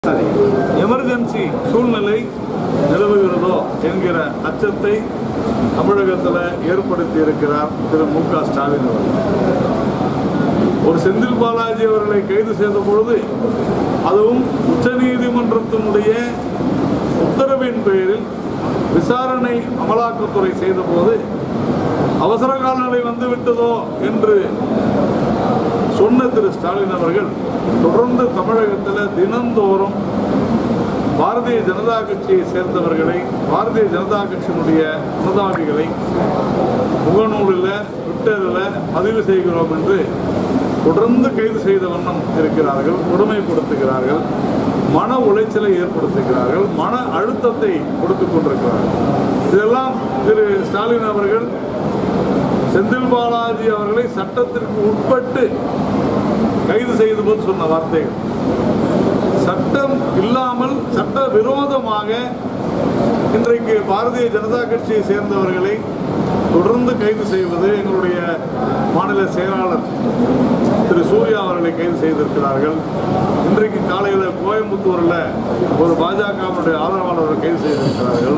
Emergency சூழ்நிலை நிலவுகிறதோ என்கிற அச்சத்தை தமிழகத்தில் ஏற்படுத்தி இருக்கிறார் திரு மு க ஸ்டாலின் அவர்கள் ஒரு செந்தில் பாலாஜி அவர்களை கைது செய்த பொழுது அதுவும் உச்சநீதிமன்றத்தினுடைய உத்தரவின் பேரில் விசாரணை அமலாக்கத்துறை செய்தபோது அவசர காலநிலை வந்துவிட்டதோ என்று சொன்ன திரு ஸ்டாலின் அவர்கள் தொடர்ந்து தமிழகத்தில் தினந்தோறும் பாரதிய ஜனதா கட்சியை சேர்ந்தவர்களை பாரதிய ஜனதா கட்சியினுடைய அனுதாபிகளை முகநூலில் ட்விட்டரில் பதிவு செய்கிறோம் என்று தொடர்ந்து கைது செய்த வண்ணம் இருக்கிறார்கள் கொடுமைப்படுத்துகிறார்கள் மன உளைச்சலை ஏற்படுத்துகிறார்கள் மன அழுத்தத்தை கொடுத்துக் கொண்டிருக்கிறார்கள் இதெல்லாம் திரு ஸ்டாலின் அவர்கள் செந்தில் பாலாஜி அவர்களை சட்டத்திற்கு உட்பட்டு கைது செய்த போது சொன்ன வார்த்தைகள் சட்டம் இல்லாமல் சட்ட விரோதமாக இன்றைக்கு பாரதிய ஜனதா கட்சியை சேர்ந்தவர்களை தொடர்ந்து கைது செய்வது எங்களுடைய மாநில செயலாளர் திரு சூர்யா அவர்களை கைது செய்திருக்கிறார்கள் இன்றைக்கு காலையில் கோயம்புத்தூரில் ஒரு பாஜகவுடைய ஆதரவாளர்கள் கைது செய்திருக்கிறார்கள்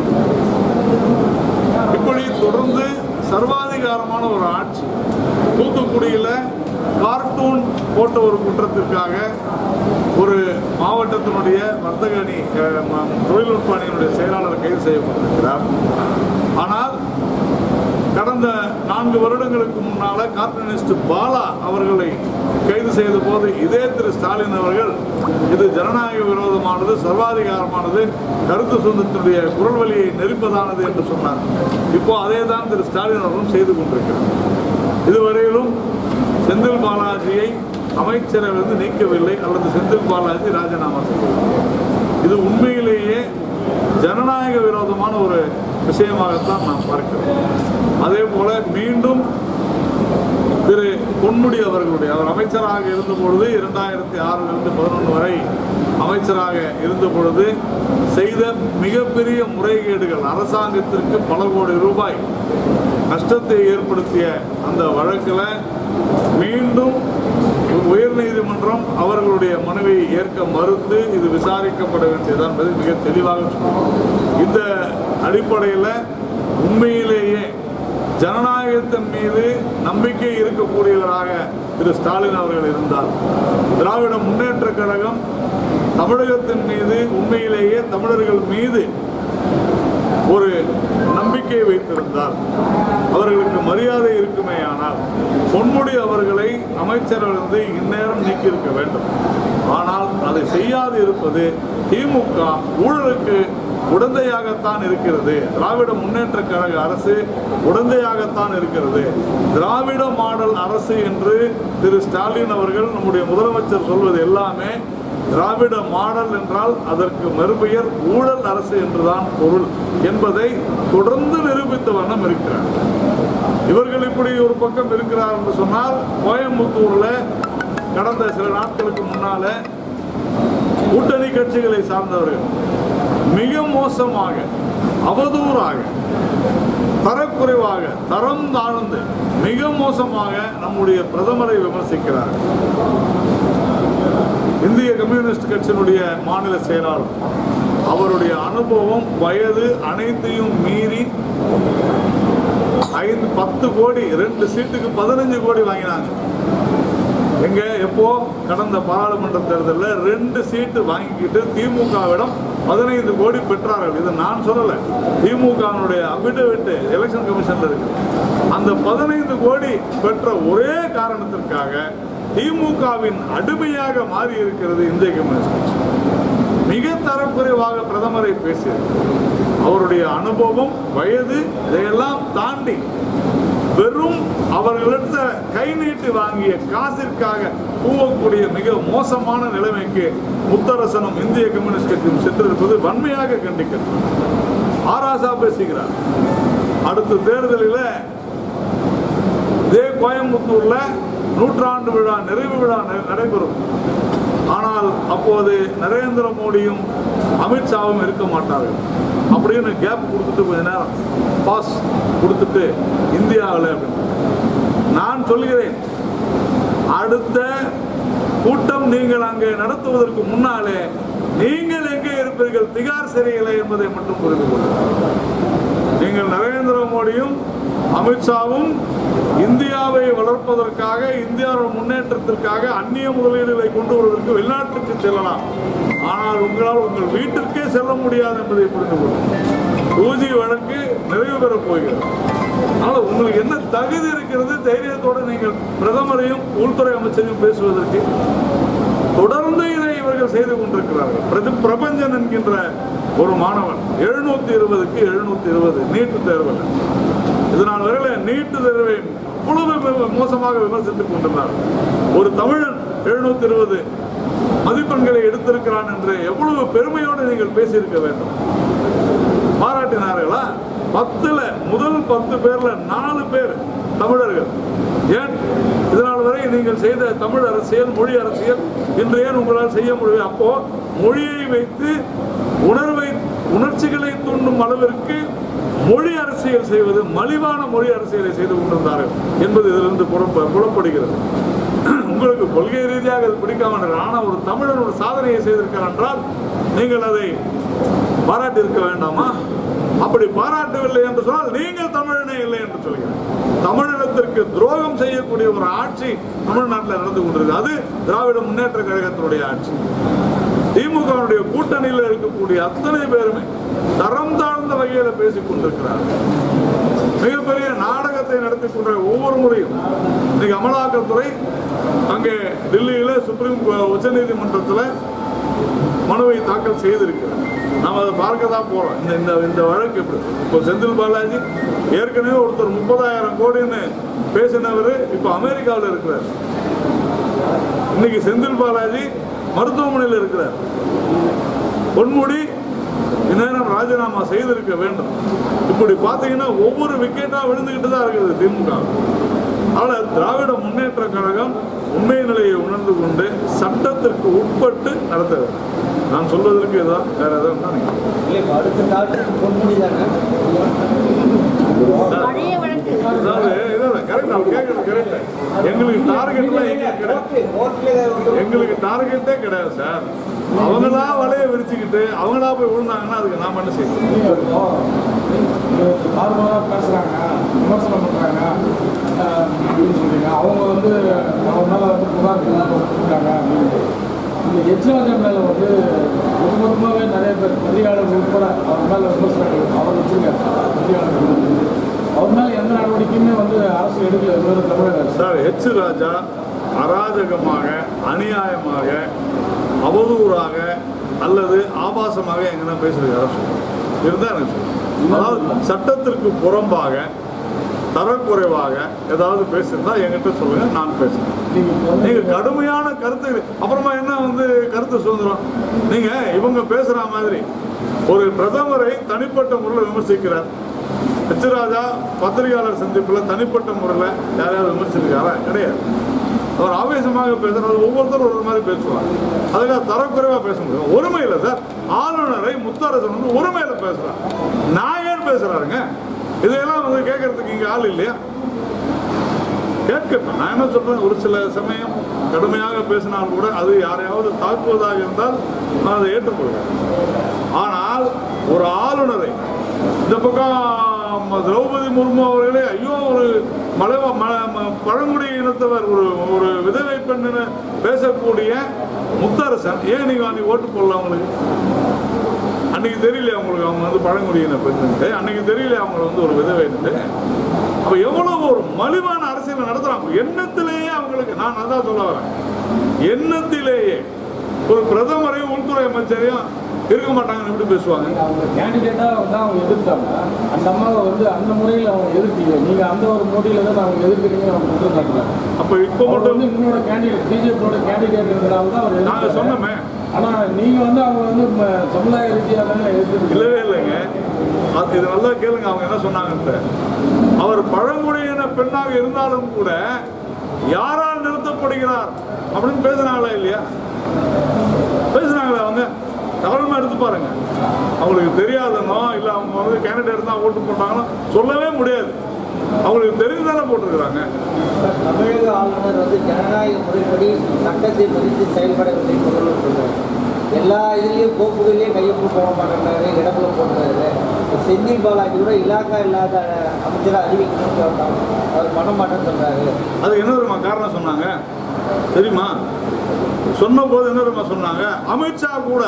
இப்படி தொடர்ந்து சர்வாதிகாரமான ஒரு ஆட்சி தூத்துக்குடியில் கார்ட்டூன் போட்ட ஒரு குற்றத்திற்காக ஒரு மாவட்டத்தினுடைய வர்த்தக அணி அஹ், ம- தொழில்நுட்ப அணியினுடைய செயலாளர் கைது செய்யப்பட்டிருக்கிறார் ஆனால் கடந்த நான்கு வருடங்களுக்கு முன்னால கார்ட்டூனிஸ்ட் பாலா அவர்களை கைது செய்த போது இதே திரு ஸ்டாலின் அவர்கள் இது ஜனநாயக விரோதமானது சர்வாதிகாரமானது கருத்து சுதந்திரத்தினுடைய குரல் வழியை நெரிப்பதானது என்று சொன்னார் இப்போ அதே தான் திரு ஸ்டாலின் அவர்களும் செய்து கொண்டிருக்கிறார் இதுவரையிலும் செந்தில் பாலாஜியை அமைச்சரவிலிருந்து நீக்கவில்லை அல்லது செந்தில் பாலாஜி ராஜினாமா செய்யவில்லை இது உண்மையிலேயே ஜனநாயக விரோதமான ஒரு விஷயமாகத்தான் நாம் பார்க்கிறோம் அதே போல மீண்டும் திரு பொன்முடி அவர்களுடைய அவர் அமைச்சராக இருந்த பொழுது இரண்டாயிரத்தி ஆறிலிருந்து பதினொன்று வரை அமைச்சராக இருந்த பொழுது செய்த மிகப்பெரிய முறைகேடுகள் அரசாங்கத்திற்கு பல கோடி ரூபாய் நஷ்டத்தை ஏற்படுத்திய அந்த வழக்கில் மீண்டும் உயர்நீதிமன்றம் அவர்களுடைய மனுவை ஏற்க மறுத்து இது விசாரிக்கப்பட வேண்டியது என்பதை மிக தெளிவாக சொன்னார் இந்த அடிப்படையில் உண்மையிலேயே ஜனநாயகத்தின் மீது நம்பிக்கை இருக்கக்கூடியவராக திரு ஸ்டாலின் அவர்கள் இருந்தார் திராவிட முன்னேற்ற கழகம் தமிழகத்தின் மீது உண்மையிலேயே தமிழர்கள் மீது ஒரு நம்பிக்கை வைத்திருந்தார் அவர்களுக்கு மரியாதை இருக்குமே ஆனால் பொன்முடி அவர்களை அமைச்சரிலிருந்து இந்நேரம் நீக்கியிருக்க வேண்டும் ஆனால் அதை செய்யாது இருப்பது திமுக ஊழலுக்கு உடந்தையாகத்தான் இருக்கிறது திராவிட முன்னேற்ற கழக அரசு உடந்தையாகத்தான் இருக்கிறது திராவிட மாடல் அரசு என்று திரு ஸ்டாலின் அவர்கள் நம்முடைய முதலமைச்சர் சொல்வது எல்லாமே திராவிட மாடல் என்றால் அதற்கு மறுபெயர் ஊழல் அரசு என்றுதான் பொருள் என்பதை தொடர்ந்து நிரூபித்த வண்ணம் இருக்கிறார் இவர்கள் இப்படி ஒரு பக்கம் இருக்கிறார் என்று சொன்னால் கோயம்புத்தூர்ல கடந்த சில நாட்களுக்கு முன்னால கூட்டணி கட்சிகளை சார்ந்தவர்கள் மிக மோசமாக அவதூறாக தரக்குறைவாக தரம் தாழ்ந்து மிக மோசமாக நம்முடைய பிரதமரை விமர்சிக்கிறார்கள் இந்திய கம்யூனிஸ்ட் கட்சியினுடைய மாநில செயலாளர் அவருடைய அனுபவம் வயது அனைத்தையும் மீறி ஐந்து பத்து கோடி ரெண்டு சீட்டுக்கு பதினஞ்சு கோடி வாங்கினாங்க எங்க எப்போ கடந்த பாராளுமன்ற தேர்தலில் ரெண்டு சீட்டு வாங்கிக்கிட்டு திமுகவிடம் பதினைந்து கோடி பெற்றார்கள் இது நான் சொல்லலை திமுகவினுடைய அபிடவிட் எலெக்ஷன் கமிஷன்ல இருக்கு அந்த பதினைந்து கோடி பெற்ற ஒரே காரணத்திற்காக திமுகவின் அடிமையாக மாறி இருக்கிறது இந்திய கம்யூனிஸ்ட் கட்சி மிக தரக்குறைவாக பிரதமரை பேசியது அவருடைய அனுபவம் வயது இதையெல்லாம் தாண்டி வெறும் அவர்களிடத்த கை நீட்டி வாங்கிய காசிற்காக கூவக்கூடிய மிக மோசமான நிலைமைக்கு முத்தரசனும் இந்திய கம்யூனிஸ்ட் கட்சியும் சென்றிருப்பது வன்மையாக கண்டிக்கிறது ஆராசா பேசுகிறார் அடுத்த தேர்தலில் இதே கோயம்புத்தூர்ல நூற்றாண்டு விழா நிறைவு விழா ந- நடைபெறும் ஆனால் அப்போது நரேந்திர மோடியும் அமித்ஷாவும் இருக்க மாட்டார்கள் அப்படின்னு கேப் கொடுத்துட்டு கொஞ்ச நேரம் பாஸ் கொடுத்துட்டு இந்தியாவில் அப்படின்னு நான் சொல்கிறேன் அடுத்த கூட்டம் நீங்கள் அங்கே நடத்துவதற்கு முன்னாலே நீங்கள் எங்கே இருப்பீர்கள் திகார் சிறையிலே என்பதை மட்டும் புரிந்து கொள்ளுங்கள் நீங்கள் நரேந்திர மோடியும் அமித்ஷாவும் இந்தியாவை வளர்ப்பதற்காக இந்தியாவின் முன்னேற்றத்திற்காக அந்நிய முதலீடுகளை கொண்டு வருவதற்கு வெளிநாட்டுக்கு செல்லலாம் ஆனால் உங்களால் உங்கள் வீட்டிற்கே செல்ல முடியாது என்பதை புரிந்து கொள்ளுங்கள் ஊஜி வழக்கு நிறைவு பெறப் போகிறது ஆனால் உங்களுக்கு என்ன தகுதி இருக்கிறது தைரியத்தோடு நீங்கள் பிரதமரையும் உள்துறை அமைச்சரையும் பேசுவதற்கு தொடர்ந்து இதை இவர்கள் செய்து கொண்டிருக்கிறார்கள் பிரதி பிரபஞ்சன் என்கின்ற ஒரு மாணவன் எழுநூத்தி இருபதுக்கு எழுநூத்தி இருபது நீட்டு தேர்வில் இதனால் வரையில நீட்டு தேர்வை அவ்வளவு வி- மோசமாக விமர்சித்துக் கொண்டிருந்தார் ஒரு தமிழன் எழுநூத்தி இருபது மதிப்பெண்களை எடுத்திருக்கிறான் என்று எவ்வளவு பெருமையோடு நீங்கள் பேசியிருக்க வேண்டும் பாராட்டினார்களா பத்துல முதல் பத்து பேர்ல நாலு பேர் தமிழர்கள் ஏன் இதனால் வரை நீங்கள் செய்த தமிழ் அரசியல் மொழி அரசியல் இன்று ஏன் உங்களால் செய்ய முடியும் அப்போ மொழியை வைத்து உணர்வை உணர்ச்சிகளை தூண்டும் அளவிற்கு மொழி அரசியல் செய்வது மலிவான மொழி அரசியலை செய்து கொண்டிருந்தார்கள் என்பது இதிலிருந்து புறப்ப- புலப்படுகிறது உங்களுக்கு கொள்கை ரீதியாக அது பிடிக்காம இருக்கலாம். ஆனால் ஒரு தமிழன் ஒரு சாதனையை செய்திருக்கிறார் என்றால் நீங்கள் அதை பாராட்டி இருக்க வேண்டாமா அப்படி பாராட்டவில்லை என்று சொன்னால் நீங்கள் தமிழனே இல்லை என்று சொல்கிறேன் தமிழினத்திற்கு துரோகம் செய்யக்கூடிய ஒரு ஆட்சி தமிழ்நாட்டில் நடந்து கொண்டிருக்கு அது திராவிட முன்னேற்ற கழகத்தினுடைய ஆட்சி திமுகவுடைய கூட்டணியில் இருக்கக்கூடிய அத்தனை பேருமே தரம் தாழ்ந்த வகையில் பேசிக் கொண்டிருக்கிறார்கள் மிகப்பெரிய நாடகத்தை நடத்தி கொண்ட ஒவ்வொரு முறையும் இன்னைக்கு அமலாக்கத்துறை அங்கே டெல்லியில சுப்ரீம் உச்ச நீதிமன்றத்தில் மனுவை தாக்கல் செய்திருக்கிறார் நாம் அதை பார்க்க தான் போறோம் இந்த இந்த இந்த வழக்கு எப்படி இப்போ செந்தில் பாலாஜி ஏற்கனவே ஒருத்தர் முப்பதாயிரம் கோடின்னு பேசினவர் இப்போ அமெரிக்காவில் இருக்கிறார் இன்னைக்கு செந்தில் பாலாஜி மருத்துவமனையில் இருக்கிறார் பொன்முடி இந்நேரம் ராஜினாமா செய்திருக்க வேண்டும் இப்படி பார்த்தீங்கன்னா ஒவ்வொரு விக்கெட்டா விழுந்துகிட்டு தான் இருக்குது திமுக ஆனால் திராவிட முன்னேற்ற கழகம் உண்மை நிலையை உணர்ந்து கொண்டு சட்டத்திற்கு உட்பட்டு நடத்த வேண்டும் நான் சொல்வதற்கு இதான் வேற எதாவது தான் நீங்க இல்லை இப்போ அடுத்த டாக்டர் பொன்முடி தானே பழைய வழக்கு அதாவது இதான் கரெக்ட் நான் கேட்கறது கரெக்ட் எங்களுக்கு டார்கெட்லாம் எங்களுக்கு கிடையாது கோர்ட்ல வந்து எங்களுக்கு டார்கெட்டே கிடையாது சார் அவங்களா வலைய விரிச்சுக்கிட்டு அவங்களா போய் விழுந்தாங்கன்னா அதுக்கு நாம என்ன செய்யணும் நார்மலாக பேசுகிறாங்க விமர்சனம் பண்ணுறாங்க அப்படின்னு சொல்றீங்க அவங்க வந்து அவர் மேலே வந்து புகார் கொடுத்துருக்காங்க அப்படின்னு இந்த எச்ராஜன் மேலே வந்து ஒட்டுமொத்தமாகவே நிறைய பேர் பத்திரிகையாளர்கள் உட்பட அவர் மேலே விமர்சனங்கள் அவர் வச்சுருக்காரு பத்திரிகையாளர்கள் அவர் மேலே எந்த நடவடிக்கையுமே வந்து அரசு எடுக்கல வேறு தமிழக அரசு சார் எச் ராஜா அராஜகமாக அநியாயமாக அவதூறாக அல்லது ஆபாசமாக எங்கன்னா பேசுறது யாரும் சொல்லுங்க இருந்தா எனக்கு சொல்லுங்க அதாவது சட்டத்திற்கு புறம்பாக தரக்குறைவாக ஏதாவது பேசியிருந்தா என்கிட்ட சொல்லுங்க நான் பேசுறேன் நீங்கள் இப்போ வந்து நீங்க கடுமையான கருத்து அப்புறமா என்ன வந்து கருத்து சுதந்திரம் நீங்க இவங்க பேசுற மாதிரி ஒரு பிரதமரை தனிப்பட்ட முறையில் விமர்சிக்கிறார் எச் ராஜா பத்திரிகையாளர் சந்திப்பில் தனிப்பட்ட முறையில் யாரையாவது விமர்சிச்சிருக்காரா கிடையாது அவர் ஆவேசமாக பேசுறது ஒவ்வொருத்தரும் ஒரு மாதிரி பேசுவாங்க அதுக்காக தரக்குறைவா பேச முடியும் ஒருமை இல்லை சார் ஆளுநரை முத்தரசன் வந்து ஒருமையில பேசுறார் நான் ஏன் பேசுறாருங்க இதையெல்லாம் வந்து கேட்கறதுக்கு இங்க ஆள் இல்லையா கேட்கட்டும் நான் என்ன சொல்றேன் ஒரு சில சமயம் கடுமையாக பேசினால் கூட அது யாரையாவது தாக்குவதாக இருந்தால் நான் அதை ஏற்றுக்கொள்கிறேன் ஆனால் ஒரு ஆளுநரை இந்த பக்கம் திரௌபதி முர்மு அவர்களே ஐயோ ஒரு மலைவ ம- ம- பழங்குடி இனத்தவர் ஒரு ஒரு விதவை பெண்ணு பேசக்கூடிய முத்தரசன் ஏன் நீங்க அன்னைக்கு ஓட்டு போடல அவங்களுக்கு அன்னைக்கு தெரியல அவங்களுக்கு அவங்க வந்து பழங்குடியின பெண்ணுட்டு அன்னைக்கு தெரியல அவங்க வந்து ஒரு விதவைன்ட்டு அப்ப எவ்வளவு ஒரு மலிவான அரசியல் நடத்துறாங்க எண்ணத்திலேயே அவங்களுக்கு நான் அதான் சொல்ல வரேன் எண்ணத்திலேயே ஒரு பிரதமரையும் உள்துறை அமைச்சரையும் இருக்க மாட்டாங்கன்னு எப்படி பேசுவாங்க அவங்க கேண்டிடேட்டாக வந்து அவங்க எதிர்த்தாங்க அந்த அம்மாவை வந்து அந்த முறையில் அவங்க எதிர்த்தீங்க நீங்கள் அந்த ஒரு மோடியில் தான் அவங்க எதிர்க்கிறீங்கன்னு அவங்க குற்றம் காட்டுறாங்க அப்ப இப்ப அவர் மட்டும் வந்து உங்களோட கேண்டிடேட் பிஜேபியோட கேண்டிடேட்ங்கிறதால தான் அவர் நாங்க எதிர்த்தாரு. சொன்னோமே ஆனா நீங்க வந்து அவங்க வந்து ம- சமுதாய ரீதியாக தானே எதிர்த்து இல்லவே இல்லைங்க அது இது நல்லா கேளுங்க அவங்க என்ன சொன்னாங்கன்ட்டு அவர் பழங்குடியின பெண்ணாக இருந்தாலும் கூட யாரால் நிறுத்தப்படுகிறார் அப்படின்னு பேசுனாங்களா இல்லையா பேசுனாங்களா அவங்க கவனமா எடுத்து பாருங்க அவங்களுக்கு தெரியாதனோ இல்லை அவங்க வந்து கேண்டிடேட் தான் ஓட்டு போட்டாங்களோ சொல்லவே முடியாது அவங்களுக்கு தெரிஞ்சு தானே போட்டிருக்கிறாங்க தமிழக ஆளுநர் வந்து ஜனநாயக முறைப்படி சட்டத்தை மதித்து செயல்படவில்லை முதல்வர் சொல்றாரு எல்லா இதுலேயும் கோப்புகள்லேயும் கையொப்பு போட மாட்டேங்கிறாரு இடத்துல போடுறாரு செந்தில் பாலாஜி கூட இலாக்கா இல்லாத அமைச்சரை அறிவிக்கணும்னு சொல்றாங்க அவர் பண்ண மாட்டேன்னு சொல்றாரு அது என்ன தெரியுமா காரணம் சொன்னாங்க தெரியுமா சொன்ன போது என்ன தெரியுமா சொன்னாங்க அமித்ஷா கூட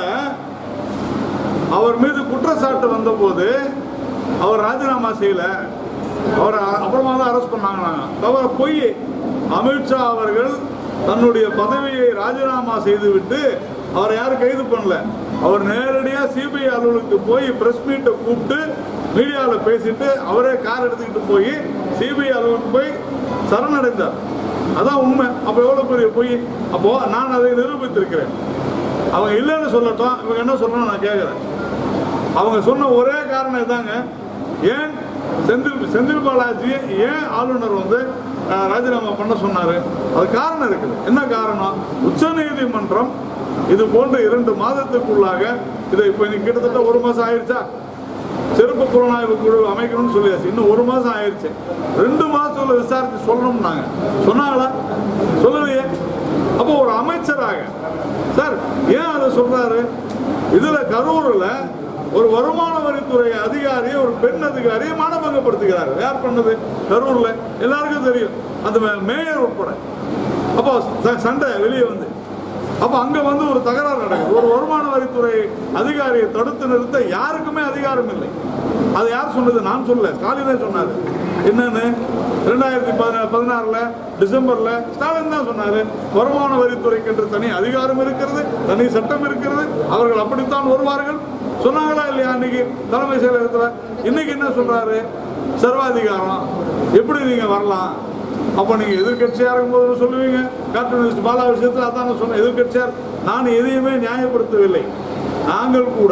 அவர் மீது குற்றச்சாட்டு வந்தபோது அவர் ராஜினாமா செய்யல அவர் அ- அப்புறமா தான் அரெஸ்ட் பண்ணாங்க நாங்க தவிர பொய் அமித்ஷா அவர்கள் தன்னுடைய பதவியை ராஜினாமா செய்துவிட்டு அவரை யாரும் கைது பண்ணல அவர் நேரடியாக சிபிஐ அலுவலகத்துக்கு போய் பிரஸ் மீட்டை கூப்பிட்டு மீடியாவில் பேசிட்டு அவரே கார் எடுத்துக்கிட்டு போய் சிபிஐ அலுவலகத்துக்கு போய் சரணடைந்தார் அதான் உண்மை அப்போ எவ்வளோ பெரிய பொய் அப்போ நான் அதை நிரூபித்திருக்கிறேன் அவங்க இல்லைன்னு சொல்லட்டும் இவங்க என்ன சொல்லணும் நான் கேட்குறேன் அவங்க சொன்ன ஒரே காரணம் இதாங்க ஏன் செந்தில் செந்தில் பாலாஜி ஏன் ஆளுநர் வந்து அஹ், ராஜினாமா பண்ண சொன்னாரு அது காரணம் இருக்குது என்ன காரணம் உச்சநீதிமன்றம் இது போன்ற இரண்டு மாதத்துக்குள்ளாக இதை இப்போ இன்னைக்கு கிட்டத்தட்ட ஒரு மாசம் ஆயிடுச்சா சிறப்பு புலனாய்வு குழு அமைக்கணும்னு சொல்லியாச்சு இன்னும் ஒரு மாசம் ஆயிடுச்சு ரெண்டு மாசத்துல விசாரிச்சு சொல்லணும்னாங்க சொன்னாங்களா சொல்லலையே அப்போ ஒரு அமைச்சராக சார் ஏன் அதை சொல்றாரு இதுல கரூர்ல ஒரு வருமான வரித்துறை அதிகாரியை ஒரு பெண் அதிகாரியை மானபங்கப்படுத்துகிறார் யார் பண்ணது கரூர்ல எல்லாருக்கும் தெரியும் அந்த மே- மேயர் உட்பட அப்போ ச- சண்டை வெளியே வந்து அப்போ அங்க வந்து ஒரு தகராறு நடக்குது ஒரு வருமான வரித்துறை அதிகாரியை தடுத்து நிறுத்த யாருக்குமே அதிகாரம் இல்லை அது யார் சொன்னது நான் சொல்லல ஸ்டாலினே சொன்னாரு என்னன்னு ரெண்டாயிரத்தி பதினா- பதினாறுல டிசம்பர்ல ஸ்டாலின் தான் சொன்னாரு வருமான வரித்துறைக்கு என்று தனி அதிகாரம் இருக்கிறது தனி சட்டம் இருக்கிறது அவர்கள் அப்படித்தான் வருவார்கள் சொன்னாங்களா இல்லையா அன்னைக்கு தலைமை செயலகத்துல இன்னைக்கு என்ன சொல்றாரு சர்வாதிகாரம் எப்படி நீங்க வரலாம் அப்போ நீங்க எதிர்க்கட்சியா இருக்கும்போது சொல்லுவீங்க கார்ட்டூனிஸ்ட் பாலா விஷயத்தில் அதான் நான் சொன்னேன் எதிர்க்கட்சியார் நான் எதையுமே நியாயப்படுத்தவில்லை நாங்கள் கூட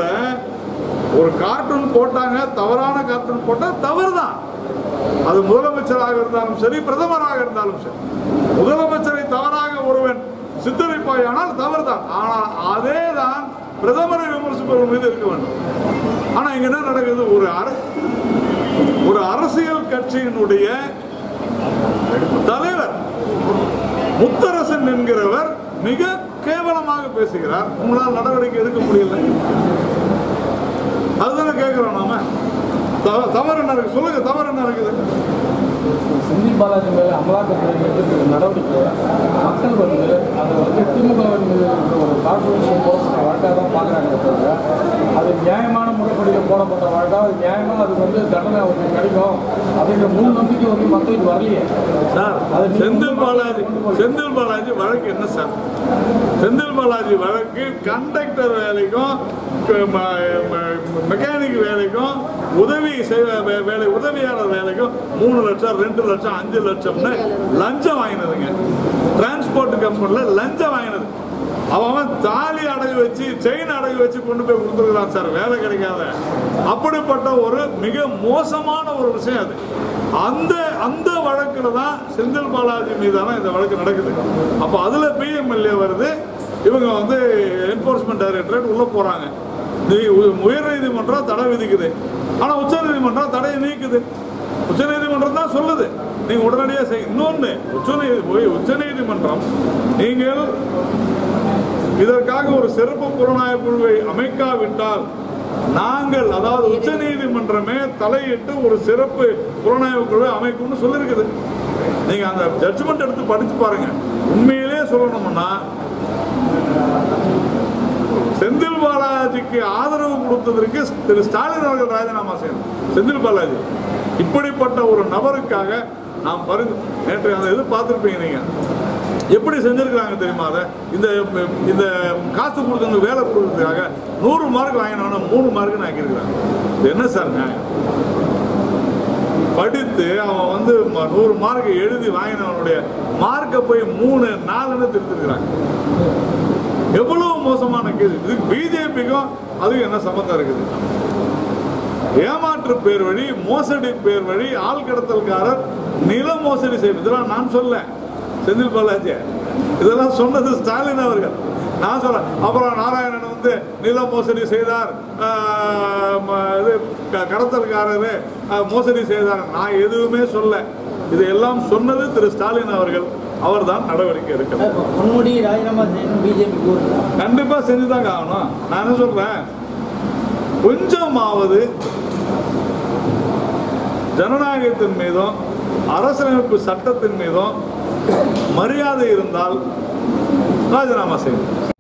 ஒரு கார்ட்டூன் போட்டாங்க தவறான கார்ட்டூன் போட்டா தவறு தான் அது முதலமைச்சராக இருந்தாலும் சரி பிரதமராக இருந்தாலும் சரி முதலமைச்சரை தவறாக ஒருவன் சித்தரிப்பாயானால் தவறுதான் ஆனால் அதே தான் பிரதமரை விமர்சிப்பவர்கள் மீது இருக்க வேண்டும் ஆனா இங்க என்ன நடக்குது ஒரு அர- ஒரு அரசியல் கட்சியினுடைய தலைவர் முத்தரசன் என்கிறவர் மிக கேவலமாக பேசுகிறார் உங்களால் நடவடிக்கை எடுக்க முடியல அதுதானே கேட்கிறோம் நாம தவ- தவறு என்ன இருக்கு சொல்லுங்க தவறு என்ன இருக்குது செந்தில் பாலாஜி மேலே அமலாக்கத்துறை எடுத்துக்கிற நடவடிக்கை மக்கள் வந்து அதை வந்து திமுக மீது இருக்கிற ஒரு கார்பரேஷன் போடப்பட்ட வழக்காக தான் பார்க்குறாங்க தவிர அது நியாயமான முறைப்படியில் போடப்பட்ட வழக்கா அது நியாயமாக அது வந்து தண்டனை அவருக்கு கிடைக்கும் அப்படிங்கிற முழு நம்பிக்கை வந்து மக்களுக்கு வரலையே சார் அது நீங்க செந்தில் பாலாஜி செந்தில் பாலாஜி வழக்கு என்ன சார் செந்தில் பாலாஜி வழக்கு கண்டக்டர் வேலைக்கும் மெக்கானிக் வேலைக்கும் உதவி செய்ய வே- வேலை உதவியாளர் வேலைக்கும் மூணு லட்சம் ரெண்டு லட்சம் அஞ்சு லட்சம்னு லஞ்சம் வாங்கினதுங்க டிரான்ஸ்போர்ட் கம்பெனியில் லஞ்சம் வாங்கினது அவன் அவன் தாலி அடகு வச்சு செயின் அடகு வச்சு கொண்டு போய் கொடுத்துருக்கான் சார் வேலை கிடைக்காத அப்படிப்பட்ட ஒரு மிக மோசமான ஒரு விஷயம் அது அந்த அந்த வழக்குல தான் செந்தில் பாலாஜி மீதான இந்த வழக்கு நடக்குது அப்போ அதுல பிஎம்எல்ஏ வருது இவங்க வந்து என்போர்ஸ்மெண்ட் டைரக்டரேட் உள்ள போறாங்க நீ- உ- உயர்நீதிமன்றம் தடை விதிக்குது ஆனா உச்சநீதிமன்றம் தடையை நீக்குது உச்சநீதிமன்றம் தான் சொல்லுது நீங்க உடனடியாக செய் இன்னொன்னு உச்சநீதி உச்சநீதிமன்றம் நீங்கள் இதற்காக ஒரு சிறப்பு புலனாய்வு குழுவை அமைக்காவிட்டால் நாங்கள் அதாவது உச்ச நீதிமன்றமே தலையிட்டு ஒரு சிறப்பு புலனாய்வு குழுவை அமைக்கும்னு சொல்லியிருக்குது நீங்க அந்த ஜட்ஜ்மெண்ட் எடுத்து படிச்சு பாருங்க உண்மையிலே சொல்லணும்னா செந்தில் பாலாஜிக்கு ஆதரவு கொடுத்ததற்கு திரு ஸ்டாலின் அவர்கள் ராஜினாமா செய்யணும் செந்தில் பாலாஜி இப்படிப்பட்ட ஒரு நபருக்காக நாம் பரிந்து நேற்று அந்த இது பார்த்துருப்பீங்க நீங்க எப்படி செஞ்சிருக்கிறாங்க தெரியுமா அதை இந்த இந்த காசு கொடுத்தவங்க வேலை கொடுக்கறதுக்காக நூறு மார்க் வாங்கினவன மூணு மார்க் ஆக்கியிருக்கிறாங்க இது என்ன சார் நியாயம் படித்து அவன் வந்து ம- நூறு மார்க் எழுதி வாங்கினவனுடைய மார்க்கை போய் மூணு நாலுன்னு திருத்திருக்கிறாங்க எவ்வளவு மோசமான கேள்வி இதுக்கு பிஜேபிக்கும் அதுக்கும் என்ன சம்பந்தம் இருக்குது ஏமாற்று பேர் வழி மோசடி பேர் வழி ஆள் கடத்தல்காரர் நில மோசடி செய்வது இதெல்லாம் நான் சொல்ல செந்தில் பாலாஜி இதெல்லாம் சொன்னது ஸ்டாலின் அவர்கள் நான் சொல்றேன் அப்புறம் நாராயணன் வந்து நில மோசடி செய்தார் ஆஹ், ம- இது க- கடத்தல்காரரு ஆஹ், மோசடி செய்தார் நான் எதுவுமே சொல்ல இதையெல்லாம் சொன்னது திரு ஸ்டாலின் அவர்கள் அவர் தான் நடவடிக்கை எடுக்கணும் இப்போ பொன்முடி ராஜினாமா செய்யணும் பிஜேபி கூறுதா கண்டிப்பா செஞ்சுதாங்க ஆகணும் நான் என்ன சொல்றேன் கொஞ்சமாவது ஜனநாயகத்தின் மீதும் அரசியலமைப்பு சட்டத்தின் மீதும் மரியாதை இருந்தால் ராஜினாமா செய்யணும்